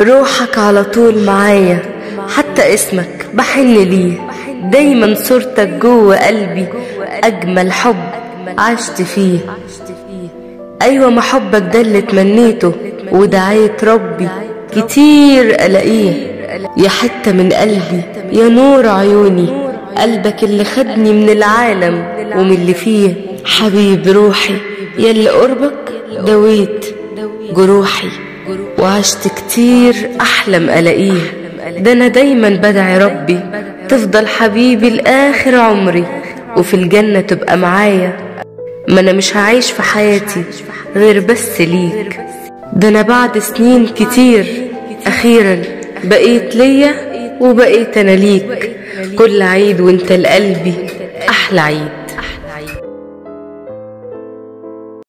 روحك على طول معايا حتى اسمك بحن ليه دايما صورتك جوه قلبي أجمل حب عشت فيه أيوة ما حبك ده اللي تمنيته ودعيت ربي كتير ألاقيه يا حتة من قلبي يا نور عيوني قلبك اللي خدني من العالم ومن اللي فيه حبيب روحي يا اللي قربك دويت جروحي وعشت كتير أحلم ألاقيه ده أنا دايما بدعي ربي تفضل حبيبي لآخر عمري وفي الجنة تبقى معايا ما أنا مش هعيش في حياتي غير بس ليك ده أنا بعد سنين كتير أخيرا بقيت ليا وبقيت أنا ليك كل عيد وانت لقلبي أحلى عيد